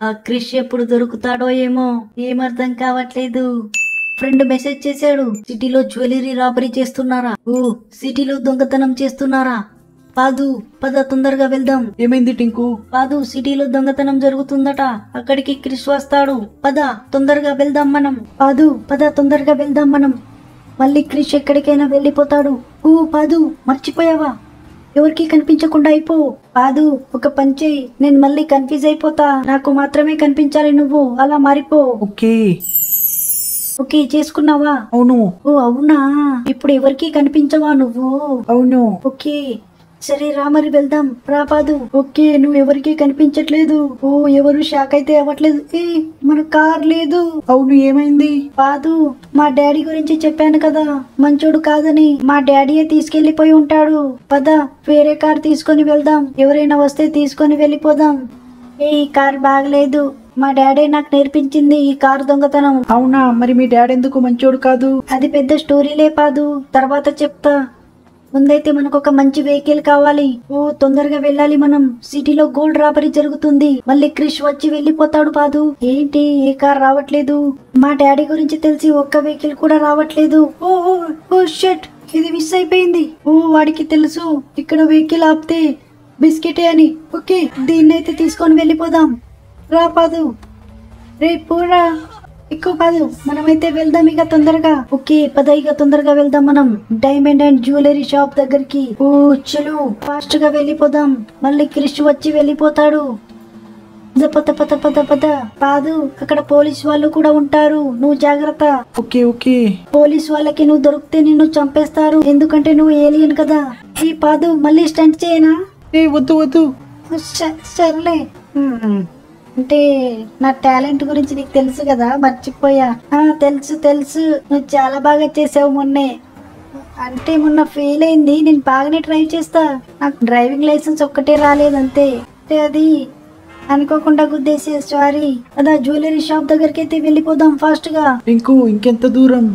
ఆ క్రిష్ ఎప్పుడు దొరుకుతాడో ఏమో ఏమర్థం కావట్లేదు ఫ్రెండ్ మెసేజ్ చేశాడు సిటీలో జ్యువెలరీ రాబరీ చేస్తున్నారా ఓ సిటీలో దొంగతనం చేస్తున్నారా పాదు పద తొందరగా వెళ్దాం ఏమైంది టింకు పాదు సిటీలో దొంగతనం జరుగుతుందట అక్కడికి క్రిష్ వస్తాడు పద తొందరగా వెళ్దాం మనం పాదు పద తొందరగా వెళ్దాం మనం మళ్ళీ క్రిష్ ఎక్కడికైనా వెళ్ళిపోతాడు ఊ పాదు మర్చిపోయావా ఎవరికి కనిపించకుండా అయిపో పాదు ఒక పని చేయి నేను మళ్ళీ కన్ఫ్యూజ్ అయిపోతా నాకు మాత్రమే కనిపించాలి నువ్వు అలా మారిపో ఓకే ఓకే చేసుకున్నావా అవును ఓ అవునా ఇప్పుడు ఎవరికి కనిపించవా నువ్వు అవును ఓకే సరే రా మరి వెళ్దాం రా పాదు ఓకే నువ్వు ఎవరికి కనిపించట్లేదు ఓ ఎవరు షాక్ అయితే అవ్వట్లేదు ఏ మన కార్ లేదు అవును ఏమైంది పాదు మా డాడీ గురించి చెప్పాను కదా మంచోడు కాదని మా డాడీయే తీసుకెళ్లిపోయి ఉంటాడు పద వేరే కార్ తీసుకొని వెళ్దాం ఎవరైనా వస్తే తీసుకొని వెళ్ళిపోదాం ఏ ఈ కార్ బాగలేదు మా డాడీ నాకు నేర్పించింది ఈ కార్ దొంగతనం అవునా మరి మీ డాడీ ఎందుకు మంచోడు కాదు అది పెద్ద స్టోరీలే పాదు తర్వాత చెప్తా ముందైతే మనకు ఒక మంచి వెహికల్ కావాలి ఓ తొందరగా వెళ్ళాలి మనం సిటీలో గోల్డ్ రాబరీ జరుగుతుంది మళ్ళీ క్రిష్ వచ్చి వెళ్ళిపోతాడు పాదు ఏంటి ఏ కార్ రావట్లేదు మా డాడీ గురించి తెలిసి ఒక్క వెహికల్ కూడా రావట్లేదు ఓ ఓ, ఓ షట్ ఇది మిస్ అయిపోయింది ఓ వాడికి తెలుసు ఇక్కడ వెహికల్ ఆపితే బిస్కెటే అని ఓకే దీన్నైతే తీసుకొని వెళ్ళిపోదాం రా పాదు రే పూరా ఎక్కువ కాదు మనమైతే వెళ్దాం ఇక తొందరగా ఓకే పద ఇక తొందరగా వెళ్దాం మనం డైమండ్ అండ్ జ్యువెలరీ షాప్ దగ్గరికి ఓ చలో ఫాస్ట్ గా వెళ్ళిపోదాం మళ్ళీ క్రిష్ వచ్చి వెళ్ళిపోతాడు పద పద పద పద పద కాదు అక్కడ పోలీస్ వాళ్ళు కూడా ఉంటారు నువ్వు జాగ్రత్త ఓకే ఓకే పోలీస్ వాళ్ళకి నువ్వు దొరికితే నిన్ను చంపేస్తారు ఎందుకంటే నువ్వు ఏలియన్ కదా ఈ పాదు మళ్ళీ స్టంట్ చేయనా ఏ వద్దు వద్దు స- సర్లే మ్మ్. అంటే నా టాలెంట్ గురించి నీకు తెలుసు కదా మర్చిపోయా ఆ తెలుసు తెలుసు నువ్వు చాలా బాగా చేసావు మొన్నే అంటే మొన్న ఫెయిల్ అయింది నేను బాగానే డ్రైవ్ చేస్తా నాకు డ్రైవింగ్ లైసెన్స్ ఒక్కటే రాలేదు అంతే అంటే అది అనుకోకుండా గుద్దేసే సారీ అదా జ్యువెలరీ షాప్ దగ్గరికి అయితే వెళ్ళిపోదాం ఫాస్ట్ గా టింకు ఇంకెంత దూరం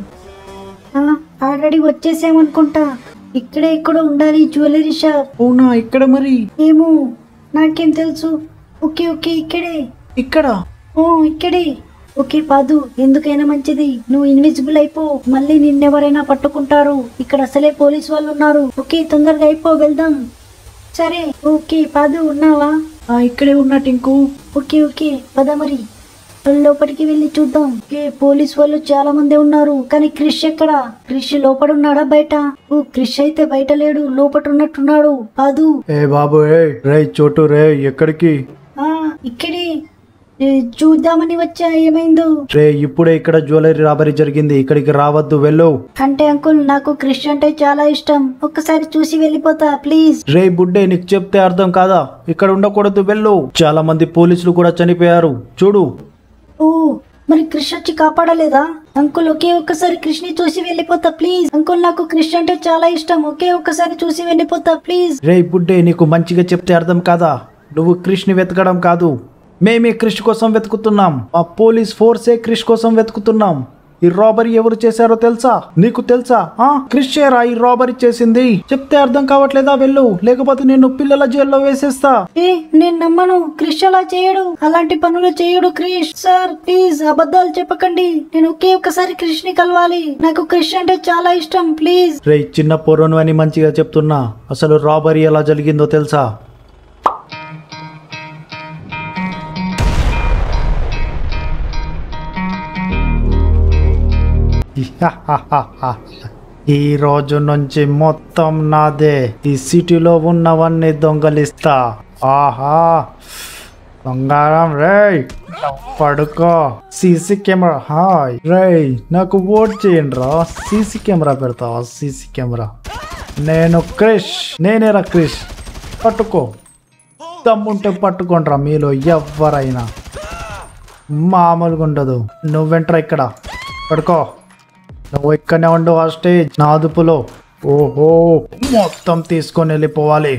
ఆల్రెడీ వచ్చేసామనుకుంటా ఇక్కడే ఇక్కడ ఉండాలి జ్యువెలరీ షాప్ అవునా ఇక్కడ మరి ఏమో నాకేం తెలుసు ఓకే ఓకే ఇక్కడే ఇక్కడ ఓ ఇక్కడే ఓకే పాదు ఎందుకైనా మంచిది నువ్వు ఇన్విజిబుల్ అయిపో మళ్ళీ నిన్నెవరైనా పట్టుకుంటారు ఇక్కడ అసలే పోలీస్ వాళ్ళు ఉన్నారు ఓకే తొందరగా అయిపో వెళ్దాం సరే ఓకే పాదు ఉన్నావా ఆ ఇక్కడే ఉన్నా టింకు ఓకే ఓకే పద మరి లోపలికి వెళ్ళి చూద్దాం ఓకే పోలీస్ వాళ్ళు చాలా మంది ఉన్నారు కానీ క్రిష్ ఎక్కడ క్రిష్ లోపల ఉన్నాడా బయట ఓ క్రిష్ అయితే బయట లేడు లోపల ఉన్నట్టున్నాడు పాదు ఏ బాబు ఏ రే చోటు రే ఎక్కడికి ఆ ఇక్కడే ఏ, చూద్దామని వచ్చా ఏమైందో రే ఇప్పుడే ఇక్కడ జ్యువెలరీ రాబరీ జరిగింది ఇక్కడికి రావద్దు వెళ్ళు అంటే అంకుల్ నాకు క్రిష్ అంటే చాలా ఇష్టం ఒక్కసారి చూసి వెళ్ళిపోతా ప్లీజ్ రే బుడ్డే నీకు చెప్తే అర్థం కాదా ఇక్కడ ఉండకూడదు వెళ్ళు చాలా మంది పోలీసులు కూడా చనిపోయారు చూడు ఓ మరి క్రిష్ వచ్చి కాపాడలేదా అంకుల్ ఒకే ఒక్కసారి క్రిష్ ని చూసి వెళ్ళిపోతా ప్లీజ్ అంకుల్ నాకు క్రిష్ అంటే చాలా ఇష్టం ఒకే ఒక్కసారి చూసి వెళ్ళిపోతా ప్లీజ్ రే బుడ్డే నీకు మంచిగా చెప్తే అర్థం కాదా నువ్వు క్రిష్ని వెతకడం కాదు మేమే క్రిష్ కోసం వెతుకుతున్నాం మా పోలీస్ ఫోర్సే క్రిష్ కోసం వెతుకుతున్నాం ఈ రాబరీ ఎవరు చేశారో తెలుసా నీకు తెలుసా ఆ క్రిష్ రా ఈ రాబరీ చేసింది చెప్తే అర్థం కావట్లేదా వెళ్ళు లేకపోతే నేను పిల్లల జైల్లో వేసేస్తా ఏ నేను నమ్మను క్రిష్ అలా చేయడు అలాంటి పనులు చేయడు క్రిష్ సార్ ప్లీజ్ అబద్ధాలు చెప్పకండి నేను ఒకే ఒక్కసారి క్రిష్ ని కలవాలి నాకు క్రిష్ అంటే చాలా ఇష్టం ప్లీజ్ రే చిన్న పొరను అని మంచిగా చెప్తున్నా అసలు రాబరీ ఎలా జరిగిందో తెలుసా ఈ రోజు నుంచి మొత్తం నాదే ఈ సిటీలో ఉన్నవన్నీ దొంగలిస్తా ఆహా బంగారం రేయ్ పడుకో సీసీ కెమెరా హాయ్ రేయ్ నాకు ఓట్ చేయండి రా సీసీ కెమెరా పెడతావా సీసీ కెమెరా నేను క్రిష్ నేనేరా క్రిష్ పట్టుకో దమ్ముంటే పట్టుకోండిరా మీలో ఎవరైనా మామూలుగా ఉండదు నువ్వెంట్రా ఇక్కడ పడుకో నువ్వు ఇక్కడనే ఉండు ఆ స్టేజ్ నా అదుపులో ఓహో మొత్తం తీసుకొని వెళ్ళిపోవాలి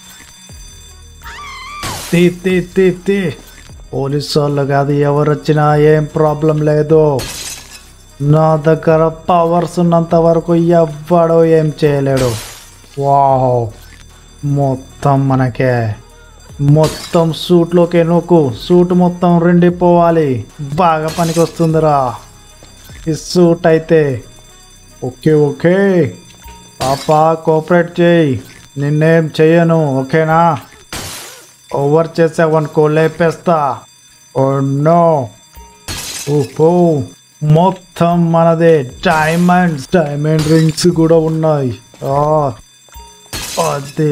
తీ తీ తీ తీ పోలీసు వాళ్ళు కాదు ఎవరు వచ్చినా ఏం ప్రాబ్లం లేదు నా దగ్గర పవర్స్ ఉన్నంత వరకు ఎవ్వడో ఏం చేయలేడు వావ్ మొత్తం మనకే మొత్తం సూట్లోకే నూకు సూట్ మొత్తం రెండిపోవాలి బాగా పనికి వస్తుందిరా ఈ సూట్ అయితే ఓకే ఓకే పాపా కోఆపరేట్ చేయి నిన్నేం చెయ్యను ఓకేనా ఓవర్ చేసావనుకో లేపేస్తా ఓ నో ఓహో మొత్తం మనదే డైమండ్స్ డైమండ్ రింగ్స్ కూడా ఉన్నాయి ఆ, అదే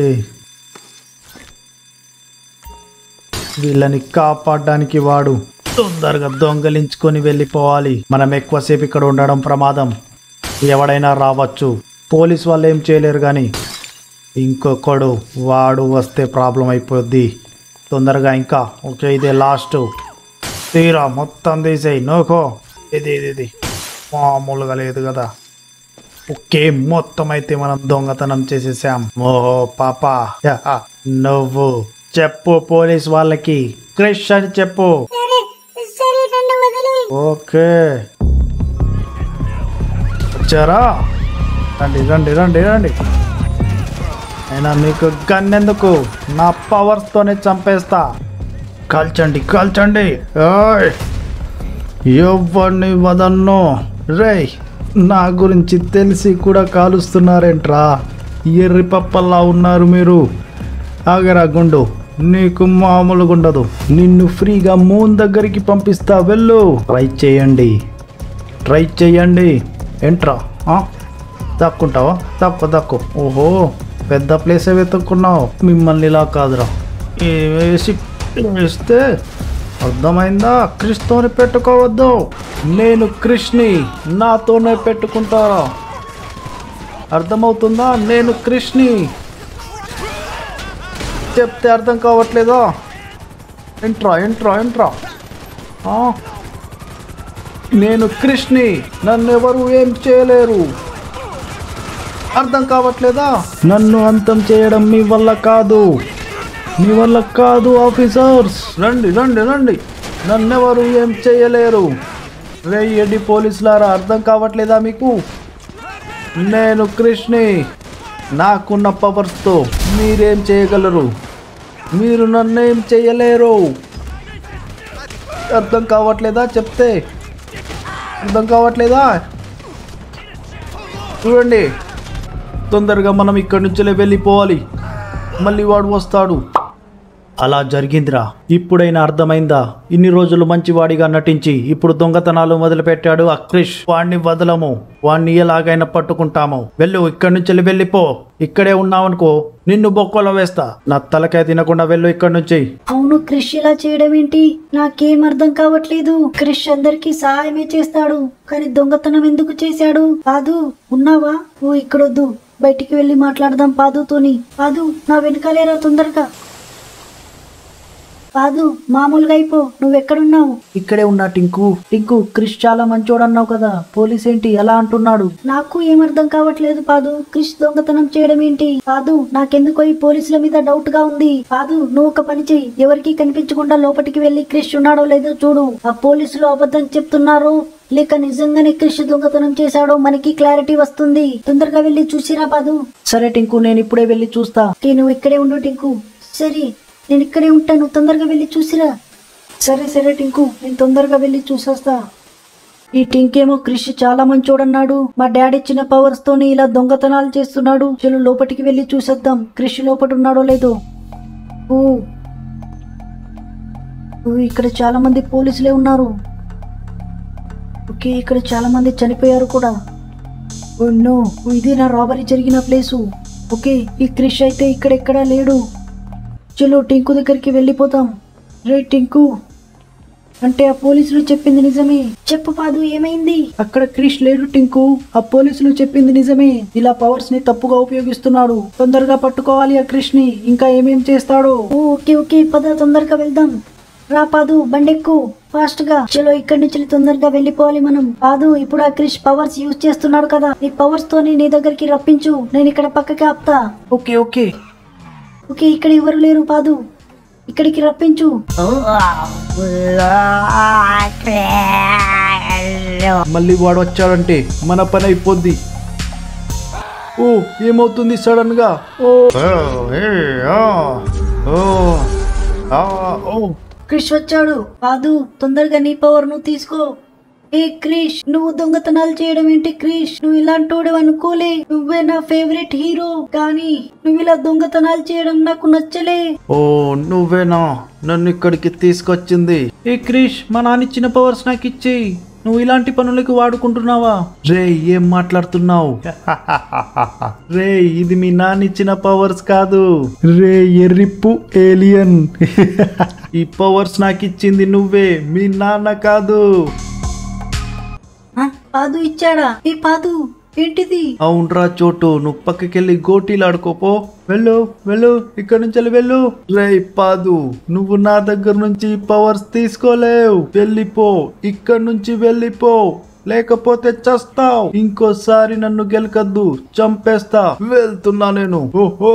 వీళ్ళని కాపాడడానికి వాడు తొందరగా దొంగలించుకొని వెళ్ళిపోవాలి మనం ఎక్కువసేపు ఇక్కడ ఉండడం ప్రమాదం ఎవడైనా రావచ్చు పోలీస్ వాళ్ళు ఏం చేయలేరు కానీ ఇంకొకడు వాడు వస్తే ప్రాబ్లం అయిపోద్ది తొందరగా ఇంకా ఓకే ఇదే లాస్ట్ తీరా మొత్తం తీసేయి నోకో ఇది ఇది ఇది మామూలుగా లేదు కదా ఓకే మొత్తం అయితే మనం దొంగతనం చేసేసాం ఓహో పాప యహ, నువ్వు చెప్పు పోలీస్ వాళ్ళకి క్రిష్ అని చెప్పు ఓకే వచ్చారా రండి రండి రండి రండి అయినా మీకు గన్ ఎందుకు నా పవర్స్తోనే చంపేస్తా కాల్చండి కాల్చండి ఓయ్ ఎవరిని వదన్ను రేయ్ నా గురించి తెలిసి కూడా కాలుస్తున్నారేంట్రా ఎర్రి పప్పల్లా ఉన్నారు మీరు ఆగరా గుండు నీకు మామూలుగా ఉండదు నిన్ను ఫ్రీగా మూన్ దగ్గరికి పంపిస్తా వెళ్ళు ట్రై చేయండి ట్రై చేయండి ఏంట్రా ఆ? దక్కుంటావా దక్కు దక్కు ఓహో పెద్ద ప్లేసే వెతుక్కున్నావు మిమ్మల్ని ఇలా కాదురా ఏ వేసి వేస్తే అర్థమైందా క్రిస్తోని పెట్టుకోవద్దు నేను కృష్ణి నాతోనే పెట్టుకుంటారా అర్థమవుతుందా నేను కృష్ణి చెప్తే అర్థం కావట్లేదా ఎంట్రా ఎంట్రా ఎంట్రా ఆ? నేను కృష్ణి నన్నెవరు ఏం చేయలేరు అర్థం కావట్లేదా నన్ను అంతం చేయడం మీ వల్ల కాదు మీ వల్ల కాదు ఆఫీసర్స్ రండి రండి రండి నన్నెవరు ఏం చేయలేరు రే ఎడ్డి పోలీసులారా అర్థం కావట్లేదా మీకు నేను కృష్ణి నాకున్న పవర్స్తో మీరేం చేయగలరు మీరు నన్నేం చేయలేరు అర్థం కావట్లేదా చెప్తే అర్థం కావట్లేదా చూడండి తొందరగా మనం ఇక్కడి నుంచి వెళ్ళిపోవాలి మళ్ళీ వాడు వస్తాడు అలా జరిగిందిరా ఇప్పుడైనా అర్థమైందా ఇన్ని రోజులు మంచివాడిగా నటించి ఇప్పుడు దొంగతనాలు మొదలుపెట్టాడు అక్రిష్ వాణ్ణి వదలము వాణ్ణి ఎలాగైనా పట్టుకుంటాము వెళ్ళు ఇక్కడి నుంచి వెళ్ళిపో ఇక్కడే ఉన్నావనుకో నిన్ను బొక్కలో వేస్తా నా తలకాయ తినకుండా వెళ్ళు ఇక్కడి నుంచి అవును క్రిష్ ఇలా చేయడం ఏంటి నాకేం అర్థం కావట్లేదు క్రిష్ అందరికి సహాయమే చేస్తాడు కానీ దొంగతనం ఎందుకు చేశాడు పాదు ఉన్నావా ఓ ఇక్కడొద్దు బయటికి వెళ్ళి మాట్లాడదాం పాదుతోని పాదు నా వెనకాలేరా తొందరగా పాదు మామూలుగా అయిపో నువ్వెక్కడున్నావు ఇక్కడే ఉన్నా టింకు టింకు క్రిష్ చాలా మంచోడు అన్నావు కదా పోలీస్ ఏంటి ఎలా అంటున్నాడు నాకు ఏం అర్థం కావట్లేదు పాదు క్రిష్ దొంగతనం చేయడం ఏంటి పాదు నాకెందుకో ఈ పోలీసుల మీద డౌట్ గా ఉంది పాదు నువ్వు ఒక పని చెయ్యి ఎవరికి కనిపించకుండా లోపలికి వెళ్లి క్రిష్ ఉన్నాడో లేదో చూడు ఆ పోలీసులు అబద్ధం చెప్తున్నారు లేక నిజంగానే క్రిష్ దొంగతనం చేశాడో మనకి క్లారిటీ వస్తుంది తొందరగా వెళ్లి చూసిరా పాదు సరే టింకు నేను ఇప్పుడే వెళ్ళి చూస్తా ఓకే, నువ్వు ఇక్కడే ఉండు టింకు సరే నేను ఇక్కడే ఉంటాను తొందరగా వెళ్ళి చూసిరా సరే సరే టింకు నేను తొందరగా వెళ్ళి చూసొస్తా ఈ టింకేమో క్రిష్ చాలా మంచోడన్నాడు మా డాడీ ఇచ్చిన పవర్స్ తోని ఇలా దొంగతనాలు చేస్తున్నాడు చలో లోపలికి వెళ్ళి చూసేద్దాం క్రిష్ లోపట ఉన్నాడో లేదో ఓ ఓ, ఇక్కడ చాలా మంది పోలీసులే ఉన్నారు ఓకే ఇక్కడ చాలా మంది చనిపోయారు కూడా ఓ నో ఓ, ఇది నా రాబరీ జరిగిన ప్లేసు ఓకే ఈ క్రిష్ అయితే ఇక్కడెక్కడా లేడు చలో టింకు దగ్గరికి వెళ్ళిపోతాం రే టింకు అంటే ఆ పోలీసులు చెప్పింది నిజమే చెప్పు పాదు ఏమైంది అక్కడ క్రిష్ లేడు టింకు ఆ పోలీసులు చెప్పింది నిజమే ఇలా పవర్స్ ని తప్పుగా ఉపయోగిస్తున్నాడు తొందరగా పట్టుకోవాలి ఆ క్రిష్ ని ఇంకా ఏమేం చేస్తాడో ఓ, ఓకే ఓకే పద తొందరగా వెళ్దాం రా పాదు బండెక్కు ఫాస్ట్ గా చలో ఇక్కడి నుంచి తొందరగా వెళ్ళిపోవాలి మనం పాదు ఇప్పుడు ఆ క్రిష్ పవర్స్ యూజ్ చేస్తున్నాడు కదా నీ పవర్స్ తోని నీ దగ్గరికి రప్పించు నేను ఇక్కడ పక్కకి ఆపుతా ఓకే ఓకే ఓకే ఇక్కడ ఎవరు లేరు పాదు ఇక్కడికి రప్పించు మళ్ళీ వాడు వచ్చాడంటే మన పని అయిపోద్ది ఓ ఏమవుతుంది సడన్ గా ఓ ఏ, ఆ, ఓ ఆ, ఓ క్రిష్ వచ్చాడు కాదు తొందరగా నీ పవర్ నువ్వు తీసుకో ఏ క్రిష్ నువ్వు దొంగతనాలు చేయడం ఏంటి క్రిష్ నువ్వు ఇలాంటోడు అనుకోలే నువ్వే నా ఫేవరెట్ హీరో కానీ నువ్వు ఇలా దొంగతనాలు చేయడం నాకు నచ్చలే ఓ నువ్వేనా నన్ను ఇక్కడికి తీసుకొచ్చింది ఏ క్రిష్ మా నాన్న ఇచ్చిన పవర్స్ నాకు ఇచ్చేయి నువ్వు ఇలాంటి పనులకు వాడుకుంటున్నావా రే ఏం మాట్లాడుతున్నావు రే ఇది మీ నాన్న ఇచ్చిన పవర్స్ కాదు రే ఎర్రిప్పు ఏలియన్ ఈ పవర్స్ నాకు ఇచ్చింది నువ్వే మీ నాన్న కాదు ఆ, పాదు ఇచ్చాడా ఏ పాదు ఏంటిది అవునరా చోటు నువ్వు పక్కకెళ్ళి గోటీలు ఆడుకోపో వెళ్ళు వెళ్ళు ఇక్కడ నుంచి వెళ్ళి వెళ్ళు రే పాదు నువ్వు నా దగ్గర నుంచి పవర్స్ తీసుకోలేవు వెళ్ళిపో ఇక్కడ నుంచి వెళ్ళిపో లేకపోతే చస్తావు ఇంకోసారి నన్ను గెలకద్దు చంపేస్తా వెళ్తున్నా నేను ఓహో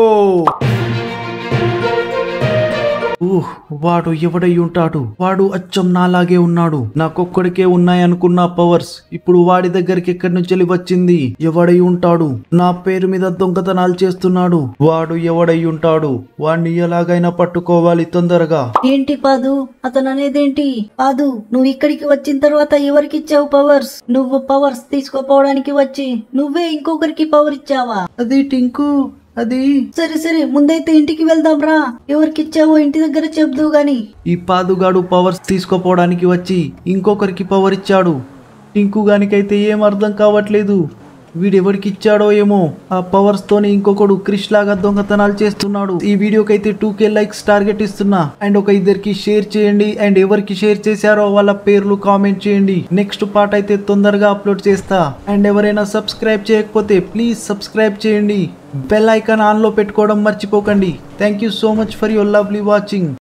ఊహ్, వాడు ఎవడై ఉంటాడు వాడు అచ్చం నాలాగే ఉన్నాడు నాకొక్కడికే ఉన్నాయనుకున్న పవర్స్ ఇప్పుడు వాడి దగ్గరికి ఎక్కడి నుంచి వెళ్ళి వచ్చింది ఎవడై ఉంటాడు నా పేరు మీద దొంగతనాలు చేస్తున్నాడు వాడు ఎవడై ఉంటాడు వాడిని ఎలాగైనా పట్టుకోవాలి తొందరగా ఏంటి పాదు అతను అనేదేంటి పాదు నువ్వు ఇక్కడికి వచ్చిన తర్వాత ఎవరికి ఇచ్చావు పవర్స్ నువ్వు పవర్స్ తీసుకోపోవడానికి వచ్చి నువ్వే ఇంకొకరికి పవర్ ఇచ్చావా అది టింకు అది సరే సరే ముందైతే ఇంటికి వెళ్దాం రా ఎవరికి ఇచ్చావో ఇంటి దగ్గర చెప్దు గాని ఈ పాదుగాడు పవర్స్ తీసుకోపోవడానికి వచ్చి ఇంకొకరికి పవర్ ఇచ్చాడు టింకు గానికైతే ఏం అర్థం కావట్లేదు వీడెవరికి ఇచ్చాడో ఏమో ఆ పవర్స్ తోని ఇంకొకడు క్రిష్ లాగా దొంగతనాలు చేస్తున్నాడు ఈ వీడియోకైతే టూ కే లైక్స్ టార్గెట్ ఇస్తున్నా అండ్ ఒక ఇద్దరికి షేర్ చేయండి అండ్ ఎవరికి షేర్ చేశారో వాళ్ళ పేర్లు కామెంట్ చేయండి నెక్స్ట్ పార్ట్ అయితే తొందరగా అప్లోడ్ చేస్తా అండ్ ఎవరైనా సబ్స్క్రైబ్ చేయకపోతే ప్లీజ్ సబ్స్క్రైబ్ చేయండి బెల్ ఐకాన్ ఆన్లో పెట్టుకోవడం మర్చిపోకండి thank you so much for your lovely watching